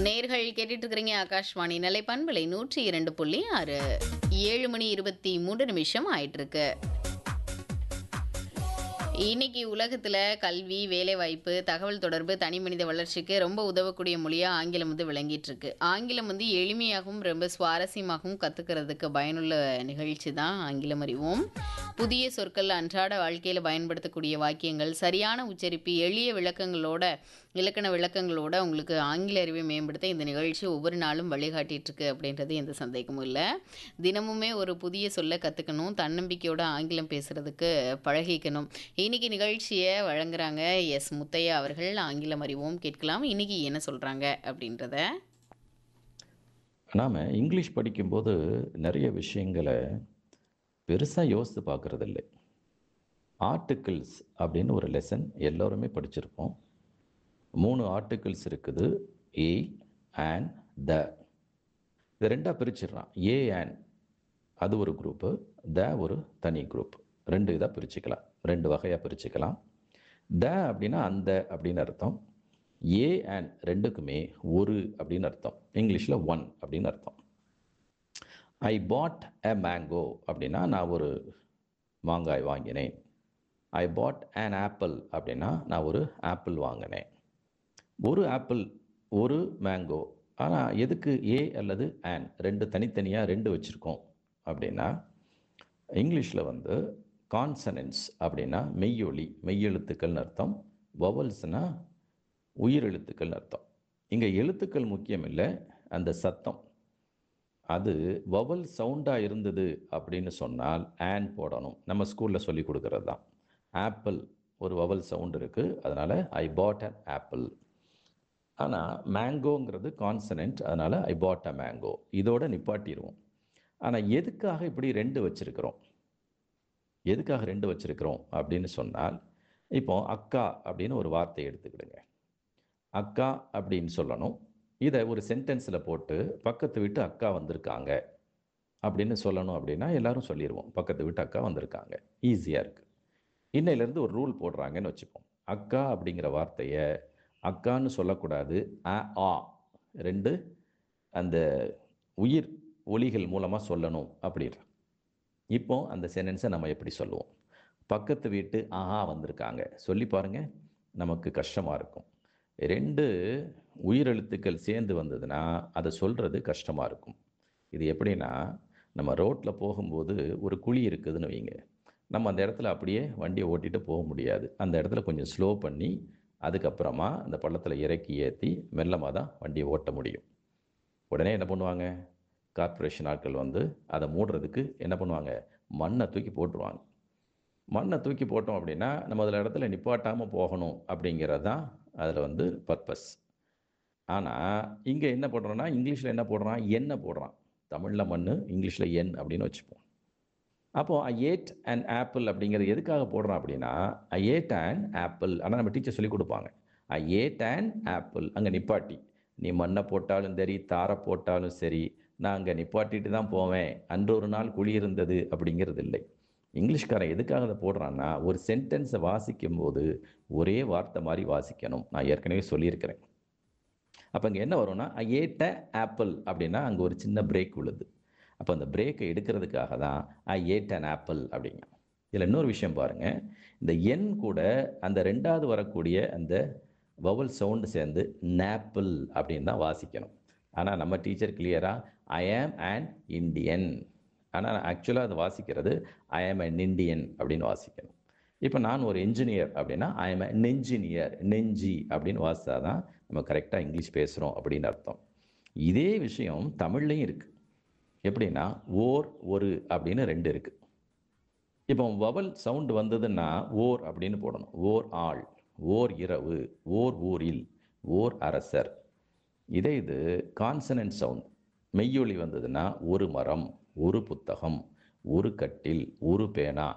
நேர்கள் கேட்டுட்டு இருக்கிறீங்க ஆகாஷ்வாணி நிலை பண்பலை நூற்றி இரண்டு புள்ளி ஆறு ஏழு மணி இருபத்தி மூன்று நிமிஷம் ஆயிட்டு இருக்கு இன்னைக்கு உலகத்தில் கல்வி வேலைவாய்ப்பு தகவல் தொடர்பு தனி மனித வளர்ச்சிக்கு ரொம்ப உதவக்கூடிய மொழியாக ஆங்கிலம் வந்து விளங்கிட்டு இருக்கு ஆங்கிலம் வந்து எளிமையாகவும் ரொம்ப சுவாரஸ்யமாகவும் கற்றுக்கிறதுக்கு பயனுள்ள நிகழ்ச்சி தான் ஆங்கிலம் அறிவோம் புதிய சொற்கள் அன்றாட வாழ்க்கையில் பயன்படுத்தக்கூடிய வாக்கியங்கள் சரியான உச்சரிப்பு எளிய விளக்கங்களோட இலக்கண விளக்கங்களோட உங்களுக்கு ஆங்கில அறிவை மேம்படுத்த இந்த நிகழ்ச்சி ஒவ்வொரு நாளும் வழிகாட்டிட்டு இருக்கு அப்படின்றது எந்த சந்தேகமும் இல்லை தினமுமே ஒரு புதிய சொல்ல கற்றுக்கணும் தன்னம்பிக்கையோட ஆங்கிலம் பேசுறதுக்கு பழகிக்கணும் இன்னைக்கு நிகழ்ச்சியை வழங்குறாங்க எஸ் முத்தையா அவர்கள் ஆங்கிலம் அறிவோம் கேட்கலாம் இன்னைக்கு என்ன சொல்றாங்க அப்படின்றத நாம் இங்கிலீஷ் படிக்கும்போது நிறைய விஷயங்களை பெருசாக யோசித்து பார்க்குறதில்லை ஆர்டிகிள்ஸ் அப்படின்னு ஒரு லெசன் எல்லோருமே படிச்சிருப்போம் மூணு ஆர்டிகிள்ஸ் இருக்குது ஏ அண்ட் த இது ரெண்டாக பிரிச்சிடுறான் ஏ அண்ட் அது ஒரு குரூப்பு த ஒரு தனி குரூப் ரெண்டு இதாக பிரிச்சுக்கலாம் ரெண்டு வகையாக பிரிச்சுக்கலாம் த அப்படின்னா அந்த அப்படின்னு அர்த்தம் ஏ அண்ட் ரெண்டுக்குமே ஒரு அப்படின்னு அர்த்தம் இங்கிலீஷில் ஒன் அப்படின்னு அர்த்தம் ஐ பாட் அ மேங்கோ அப்படின்னா நான் ஒரு மாங்காய் வாங்கினேன் ஐ பாட் அன் ஆப்பிள் அப்படின்னா நான் ஒரு ஆப்பிள் வாங்கினேன் ஒரு ஆப்பிள் ஒரு மேங்கோ ஆனால் எதுக்கு ஏ அல்லது ஆன் ரெண்டு தனித்தனியாக ரெண்டு வச்சுருக்கோம் அப்படின்னா இங்கிலீஷில் வந்து கான்சனன்ஸ் அப்படின்னா மெய்யொலி மெய்யெழுத்துக்கள்னு அர்த்தம் வவல்ஸ்னால் உயிரெழுத்துக்கள்னு அர்த்தம் இங்கே எழுத்துக்கள் முக்கியம் இல்லை அந்த சத்தம் அது வவல் சவுண்டாக இருந்தது அப்படின்னு சொன்னால் ஆன் போடணும் நம்ம ஸ்கூலில் சொல்லி கொடுக்கறது தான் ஆப்பிள் ஒரு வவல் சவுண்ட் இருக்குது அதனால் ஐ பாட் அன் ஆப்பிள் ஆனால் மேங்கோங்கிறது கான்சனன்ட் அதனால் ஐ பாட் அ மேங்கோ இதோட நிப்பாட்டிடுவோம் ஆனால் எதுக்காக இப்படி ரெண்டு வச்சுருக்கிறோம் எதுக்காக ரெண்டு வச்சுருக்கிறோம் அப்படின்னு சொன்னால் இப்போ அக்கா அப்படின்னு ஒரு வார்த்தையை எடுத்துக்கிடுங்க அக்கா அப்படின்னு சொல்லணும் இதை ஒரு சென்டென்ஸில் போட்டு பக்கத்து வீட்டு அக்கா வந்திருக்காங்க அப்படின்னு சொல்லணும் அப்படின்னா எல்லாரும் சொல்லிடுவோம் பக்கத்து வீட்டு அக்கா வந்திருக்காங்க ஈஸியாக இருக்குது இன்னையிலேருந்து ஒரு ரூல் போடுறாங்கன்னு வச்சுப்போம் அக்கா அப்படிங்கிற வார்த்தையை அக்கான்னு சொல்லக்கூடாது அ ஆ ரெண்டு அந்த உயிர் ஒலிகள் மூலமாக சொல்லணும் அப்படின்ற இப்போ அந்த சென்டென்ஸை நம்ம எப்படி சொல்லுவோம் பக்கத்து வீட்டு ஆஹா வந்திருக்காங்க சொல்லி பாருங்க நமக்கு கஷ்டமாக இருக்கும் ரெண்டு உயிரெழுத்துக்கள் சேர்ந்து வந்ததுன்னா அதை சொல்கிறது கஷ்டமாக இருக்கும் இது எப்படின்னா நம்ம ரோட்டில் போகும்போது ஒரு குழி இருக்குதுன்னு வைங்க நம்ம அந்த இடத்துல அப்படியே வண்டியை ஓட்டிகிட்டு போக முடியாது அந்த இடத்துல கொஞ்சம் ஸ்லோ பண்ணி அதுக்கப்புறமா அந்த பள்ளத்தில் இறக்கி ஏற்றி மெல்லமாக தான் வண்டியை ஓட்ட முடியும் உடனே என்ன பண்ணுவாங்க கார்ப்பரேஷன் ஆட்கள் வந்து அதை மூடுறதுக்கு என்ன பண்ணுவாங்க மண்ணை தூக்கி போட்டுருவாங்க மண்ணை தூக்கி போட்டோம் அப்படின்னா நம்ம அதில் இடத்துல நிப்பாட்டாமல் போகணும் அப்படிங்கிறது தான் அதில் வந்து பர்பஸ் ஆனால் இங்கே என்ன போடுறோன்னா இங்கிலீஷில் என்ன போடுறான் எண்ணெய் போடுறான் தமிழில் மண் இங்கிலீஷில் எண் அப்படின்னு வச்சுப்போம் அப்போது ஐ ஏட் அண்ட் ஆப்பிள் அப்படிங்கிறது எதுக்காக போடுறான் அப்படின்னா ஐ ஏட் அண்ட் ஆப்பிள் ஆனால் நம்ம டீச்சர் சொல்லி கொடுப்பாங்க ஐ ஏட் அண்ட் ஆப்பிள் அங்கே நிப்பாட்டி நீ மண்ணை போட்டாலும் சரி தாரை போட்டாலும் சரி நான் அங்கே நிப்பாட்டிட்டு தான் போவேன் அன்று ஒரு நாள் குழி இருந்தது அப்படிங்கிறது இல்லை இங்கிலீஷ்காரன் எதுக்காக அதை போடுறான்னா ஒரு சென்டென்ஸை வாசிக்கும் போது ஒரே வார்த்தை மாதிரி வாசிக்கணும் நான் ஏற்கனவே சொல்லியிருக்கிறேன் அப்போ இங்கே என்ன வரும்னா ஐ ஏட்ட ஆப்பிள் அப்படின்னா அங்கே ஒரு சின்ன பிரேக் விழுது அப்போ அந்த பிரேக்கை எடுக்கிறதுக்காக தான் ஐ ஏட் அன் ஆப்பிள் அப்படிங்க இதில் இன்னொரு விஷயம் பாருங்கள் இந்த எண் கூட அந்த ரெண்டாவது வரக்கூடிய அந்த வவல் சவுண்டு சேர்ந்து நாப்பிள் அப்படின்னு தான் வாசிக்கணும் ஆனால் நம்ம டீச்சர் கிளியராக ஐ ஆம் அண்ட் இண்டியன் ஆனால் ஆக்சுவலாக அதை வாசிக்கிறது ஐ ஆம் அன் இண்டியன் அப்படின்னு வாசிக்கணும் இப்போ நான் ஒரு என்ஜினியர் அப்படின்னா ஐ ஆம் அன் என்ஜினியர் நெஞ்சி அப்படின்னு வாசித்தா தான் நம்ம கரெக்டாக இங்கிலீஷ் பேசுகிறோம் அப்படின்னு அர்த்தம் இதே விஷயம் தமிழ்லையும் இருக்குது எப்படின்னா ஓர் ஒரு அப்படின்னு ரெண்டு இருக்குது இப்போ வவல் சவுண்டு வந்ததுன்னா ஓர் அப்படின்னு போடணும் ஓர் ஆள் ஓர் இரவு ஓர் ஊரில் ஓர் அரசர் இதே இது கான்சனன்ட் சவுண்ட் மெய்யொலி வந்ததுன்னா ஒரு மரம் ஒரு புத்தகம் ஒரு கட்டில் ஒரு பேனா